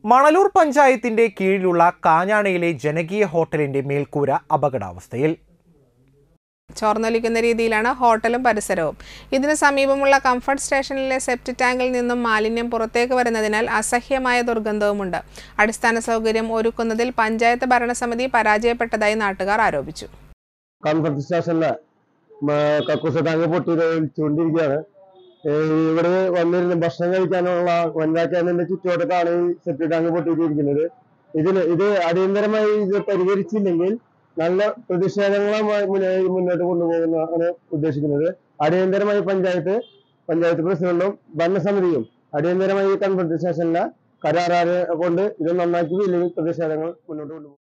മണലൂർ പഞ്ചായത്തിന്റെ കീഴിലുള്ള കാഞ്ഞാണിയിലെ ജനകീയ ഹോട്ടലിന്റെ മേൽക്കൂര അപകടാവസ്ഥയിൽ ചോർന്നൊലിക്കുന്ന രീതിയിലാണ് ഹോട്ടലും പരിസരവും ഇതിനു സമീപമുള്ള കംഫർട്ട് സ്റ്റേഷനിലെ സെപ്റ്റ് ടാങ്കിൽ നിന്നും മാലിന്യം പുറത്തേക്ക് വരുന്നതിനാൽ അസഹ്യമായ ദുർഗന്ധവുമുണ്ട് അടിസ്ഥാന സൗകര്യം ഒരുക്കുന്നതിൽ പഞ്ചായത്ത് ഭരണസമിതി പരാജയപ്പെട്ടതായി നാട്ടുകാർ ആരോപിച്ചു കൺഫർട്ട് സ്റ്റേഷനിലെ മ- കക്കൂസ ടാങ്ക് പൊട്ടി ഒലിച്ചുകൊണ്ടിരിക്കുകയാണ് ഏഹ് ഇവിടെ വന്നിരുന്ന് ഭക്ഷണം കഴിക്കാനുള്ള വൻകാക്കാനിന്റെ ചുറ്റുവട്ടത്താണ് ഈ സെപ്റ്റി ടാങ്ക് പൊട്ടിയിട്ടിരിക്കുന്നത് ഇതിന് ഇത് അടിയന്തരമായി ഇത് പരിഹരിച്ചില്ലെങ്കിൽ നല്ല പ്രതിഷേധങ്ങളുമായി മുന്നേ- മുന്നോട്ട് കൊണ്ടുപോകുന്നതാണ് ഉദ്ദേശിക്കുന്നത് അടിയന്തരമായി പഞ്ചായത്ത് പഞ്ചായത്ത് പ്രസിഡന്റും ഭരണസമിതിയും അടിയന്തരമായി ഈ കൺഫർട്ട് സ്റ്റേഷനിലെ കരാറാരെ കൊണ്ട് ഇത് നന്നാക്കി ഇല്ലെങ്കിൽ പ്രതിഷേധങ്ങൾ മുന്നോട്ട് കൊണ്ടുപോകും